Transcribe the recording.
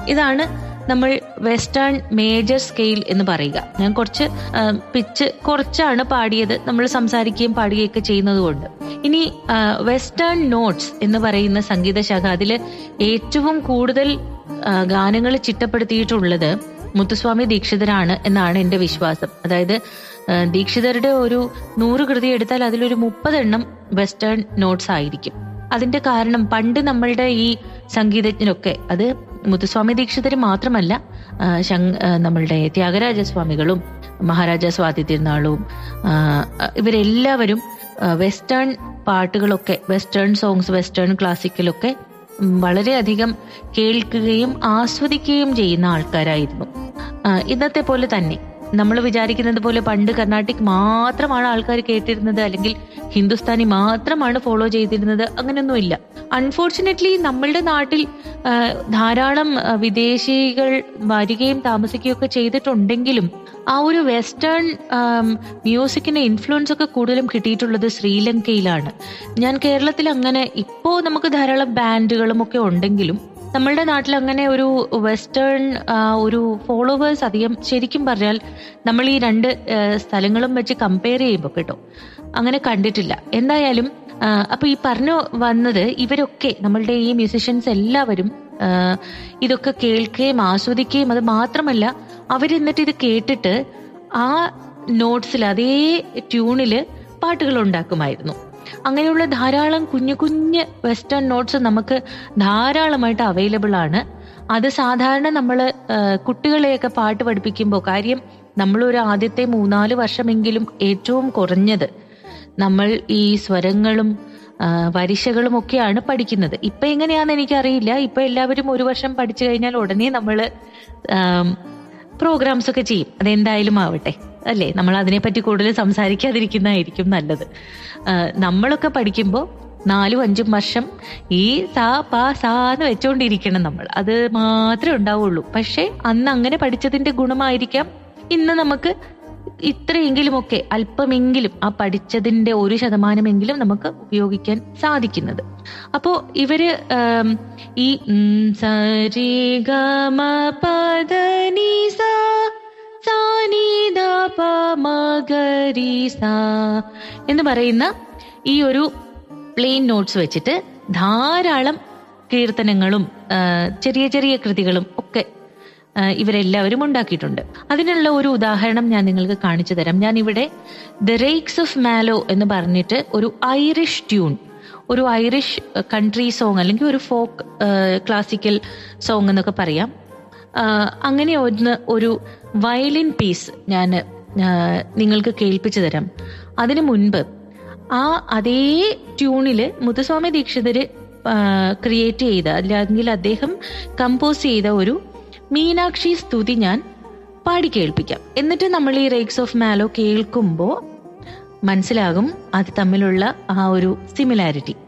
ഇതാണ് നമ്മൾ western major scale എന്ന് പറയുക ഞാൻ കുറച്ച് പിച്ച് കുറച്ചാണ് പാടിയത് നമ്മൾ സംസാരിക്കുകയും പാടുകയൊക്കെ ചെയ്യുന്നത് കൊണ്ട് ഇനി വെസ്റ്റേൺ നോട്ട്സ് എന്ന് പറയുന്ന സംഗീത ശാഖ അതിൽ ഏറ്റവും കൂടുതൽ ഗാനങ്ങൾ ചിട്ടപ്പെടുത്തിയിട്ടുള്ളത് മുത്തുസ്വാമി ദീക്ഷിതരാണ് എന്നാണ് എന്റെ വിശ്വാസം അതായത് ദീക്ഷിതരുടെ ഒരു നൂറ് കൃതി എടുത്താൽ അതിലൊരു മുപ്പതെണ്ണം വെസ്റ്റേൺ നോട്ട്സ് ആയിരിക്കും അതിന്റെ കാരണം പണ്ട് നമ്മളുടെ ഈ സംഗീതജ്ഞരൊക്കെ അത് മുത്തുസ്വാമി ദീക്ഷിതർ മാത്രമല്ല നമ്മളുടെ ത്യാഗരാജസ്വാമികളും മഹാരാജ സ്വാതി തിരുനാളും ഇവരെല്ലാവരും വെസ്റ്റേൺ പാട്ടുകളൊക്കെ വെസ്റ്റേൺ സോങ്സ് വെസ്റ്റേൺ ക്ലാസിക്കലൊക്കെ വളരെയധികം കേൾക്കുകയും ആസ്വദിക്കുകയും ചെയ്യുന്ന ആൾക്കാരായിരുന്നു ഇന്നത്തെ പോലെ തന്നെ നമ്മൾ വിചാരിക്കുന്നത് പോലെ പണ്ട് കർണാട്ടിക് മാത്രമാണ് ആൾക്കാർ കേട്ടിരുന്നത് അല്ലെങ്കിൽ ഹിന്ദുസ്ഥാനി മാത്രമാണ് ഫോളോ ചെയ്തിരുന്നത് അങ്ങനെയൊന്നുമില്ല അൺഫോർച്ചുനേറ്റ്ലി നമ്മളുടെ നാട്ടിൽ ധാരാളം വിദേശികൾ വരികയും താമസിക്കുകയും ഒക്കെ ചെയ്തിട്ടുണ്ടെങ്കിലും ആ ഒരു വെസ്റ്റേൺ മ്യൂസിക്കിന്റെ ഇൻഫ്ലുവൻസ് ഒക്കെ കൂടുതലും കിട്ടിയിട്ടുള്ളത് ശ്രീലങ്കയിലാണ് ഞാൻ കേരളത്തിൽ അങ്ങനെ ഇപ്പോ നമുക്ക് ധാരാളം ബാൻഡുകളും ഒക്കെ ഉണ്ടെങ്കിലും നമ്മളുടെ നാട്ടിൽ അങ്ങനെ ഒരു വെസ്റ്റേൺ ഒരു ഫോളോവേഴ്സ് അധികം ശരിക്കും പറഞ്ഞാൽ നമ്മൾ ഈ രണ്ട് സ്ഥലങ്ങളും വെച്ച് കമ്പയർ ചെയ്യുമ്പോൾ കേട്ടോ അങ്ങനെ കണ്ടിട്ടില്ല എന്തായാലും അപ്പൊ ഈ പറഞ്ഞു വന്നത് ഇവരൊക്കെ നമ്മളുടെ ഈ മ്യൂസിഷ്യൻസ് എല്ലാവരും ഇതൊക്കെ കേൾക്കുകയും ആസ്വദിക്കുകയും അത് മാത്രമല്ല അവരെന്നിട്ട് ഇത് കേട്ടിട്ട് ആ നോട്ട്സിൽ അതേ ട്യൂണില് പാട്ടുകൾ ഉണ്ടാക്കുമായിരുന്നു അങ്ങനെയുള്ള ധാരാളം കുഞ്ഞു കുഞ്ഞ് വെസ്റ്റേൺ നോട്ട്സ് നമുക്ക് ധാരാളമായിട്ട് അവൈലബിൾ ആണ് അത് സാധാരണ നമ്മൾ കുട്ടികളെയൊക്കെ പാട്ട് പഠിപ്പിക്കുമ്പോൾ കാര്യം നമ്മൾ ഒരു ആദ്യത്തെ മൂന്നാല് വർഷമെങ്കിലും ഏറ്റവും കുറഞ്ഞത് നമ്മൾ ഈ സ്വരങ്ങളും വരിശകളും ഒക്കെയാണ് പഠിക്കുന്നത് ഇപ്പൊ എങ്ങനെയാണെന്ന് എനിക്കറിയില്ല ഇപ്പൊ എല്ലാവരും ഒരു വർഷം പഠിച്ചു കഴിഞ്ഞാൽ ഉടനെ നമ്മൾ പ്രോഗ്രാംസ് ഒക്കെ ചെയ്യും അതെന്തായാലും ആവട്ടെ അല്ലേ നമ്മൾ അതിനെപ്പറ്റി കൂടുതൽ സംസാരിക്കാതിരിക്കുന്നതായിരിക്കും നല്ലത് നമ്മളൊക്കെ പഠിക്കുമ്പോൾ നാലും അഞ്ചും വർഷം ഈ സാ പാ സാ എന്ന് വെച്ചുകൊണ്ടിരിക്കണം നമ്മൾ അത് മാത്രമേ ഉണ്ടാവുള്ളൂ പക്ഷെ അന്ന് അങ്ങനെ പഠിച്ചതിന്റെ ഗുണമായിരിക്കാം ഇന്ന് നമുക്ക് ഇത്രയെങ്കിലുമൊക്കെ അല്പമെങ്കിലും ആ പഠിച്ചതിന്റെ ഒരു ശതമാനമെങ്കിലും നമുക്ക് ഉപയോഗിക്കാൻ സാധിക്കുന്നത് അപ്പോ ഇവര് ഈ സരി ഗമ പദനി സാ എന്ന് പറയുന്ന ഈ ഒരു പ്ലെയിൻ നോട്ട്സ് വെച്ചിട്ട് ധാരാളം കീർത്തനങ്ങളും ചെറിയ ചെറിയ കൃതികളും ഒക്കെ ഇവരെല്ലാവരും ഉണ്ടാക്കിയിട്ടുണ്ട് അതിനുള്ള ഒരു ഉദാഹരണം ഞാൻ നിങ്ങൾക്ക് കാണിച്ചു തരാം ഞാൻ ഇവിടെ ദ റേക്സ് ഓഫ് മാലോ എന്ന് പറഞ്ഞിട്ട് ഒരു ഐറിഷ് ട്യൂൺ ഒരു ഐറിഷ് കൺട്രി സോങ് അല്ലെങ്കിൽ ഒരു ഫോക്ക് ക്ലാസിക്കൽ സോങ് എന്നൊക്കെ പറയാം അങ്ങനെ ഒന്ന് ഒരു വയലിൻ പീസ് ഞാൻ നിങ്ങൾക്ക് കേൾപ്പിച്ചു തരാം അതിനു മുൻപ് ആ അതേ ട്യൂണില് മുത്തുസ്വാമി ദീക്ഷിതര് ക്രിയേറ്റ് ചെയ്ത അല്ലെങ്കിൽ അദ്ദേഹം കമ്പോസ് ചെയ്ത ഒരു മീനാക്ഷി സ്തുതി ഞാൻ പാടി കേൾപ്പിക്കാം എന്നിട്ട് നമ്മൾ ഈ റേക്സ് ഓഫ് മാലോ കേൾക്കുമ്പോൾ മനസ്സിലാകും അത് തമ്മിലുള്ള ആ ഒരു സിമിലാരിറ്റി